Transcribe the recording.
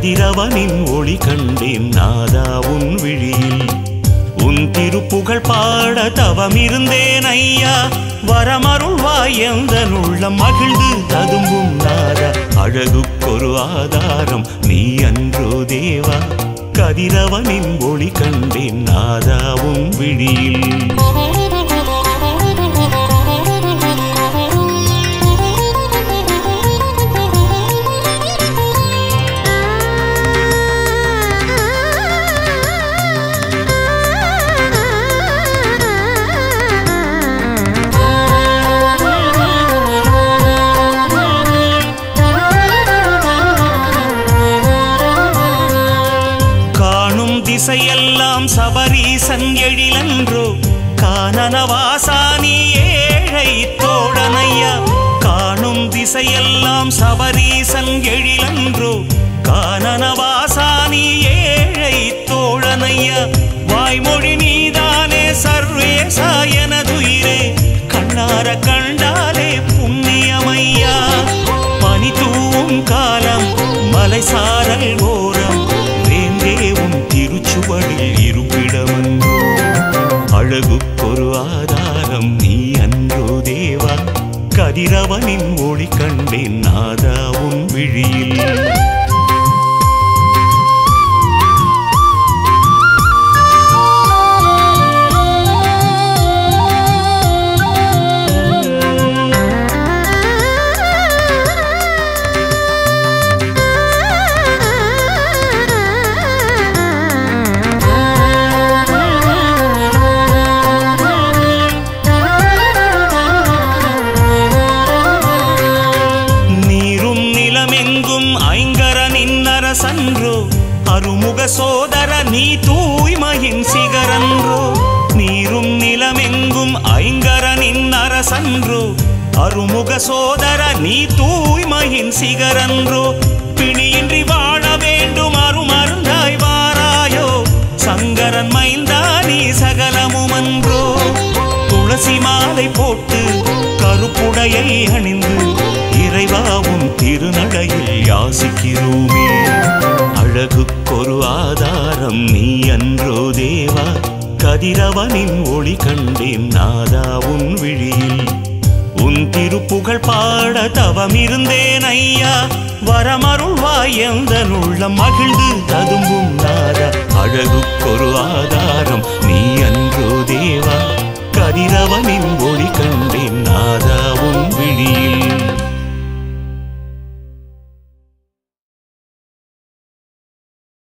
கதிரவனின் ஒளி கண்டேன் நாதா உன் விழியில் உன் திருப்புகழ் பாட தவம் இருந்தேன் ஐயா வரமருள்வாய் எந்த உள்ளம் மகிழ்ந்து ததும்பும் நாதா அழகுக்கொரு ஆதாரம் நீ அன்றோ தேவா கதிரவனின் ஒளி கண்டேன் நாதா உன் விழியில் காணும் திசையெல்லாம் சபரீசன் எழிலன்றோ கானனவாசானி ஏழை தோழனையா காணும் திசையெல்லாம் சபரீசன் எழிலன்றோ கானனவாசானி ஏழை தோழனையா வாய்மொழி நீதானே சர்வேசா எனதுயிரே கண்ணார கண்டாலே புண்ணியமையா பனி தூவும் காலம் மலை சாரல் ஓரம் வேந்தே உன் திருச்சுவடில் இருப்பிடமன்றோ அழகுக்கொரு ஆதாரம் நீ அன்றோ தேவா கதிரவனின் ஒளி கண்டேன் நாதா உன் விழியில் நீரும் நிலமெங்கும் ஐங்கரனின் அரசன்றோ அருமுக சோதர நீ தூய்மையின் சிகரன்றோ நீரும் நிலமெங்கும் ஐங்கரனின் அரசன்றோ அருமுக சோதர நீ தூய்மையின் சிகரன்றோ பிணியின்றி வாழ வேண்டும் அருமருந்தாய் வாராயோ சங்கரன் மைந்தா நீ சகலமுமன்றோ துளசி மாலை போட்டு கருப்புடையை அணிந்து இறைவாவும் திருநடையில் யாசிக்கிறோமே அழகுக்கொரு ஆதாரம் நீ அன்றோ தேவா கதிரவனின் ஒளி கண்டேன் நாதா உன் விழியில் உன் திருப்புகழ் பாட தவம் இருந்தேன் ஐயா வரமருள்வாய் எந்த உள்ளம் மகிழ்ந்து ததும்பும் நாதா அழகுக்கொரு ஆதாரம் நீ அன்றோ தேவா கதிரவனின் ஒளி கண்டேன்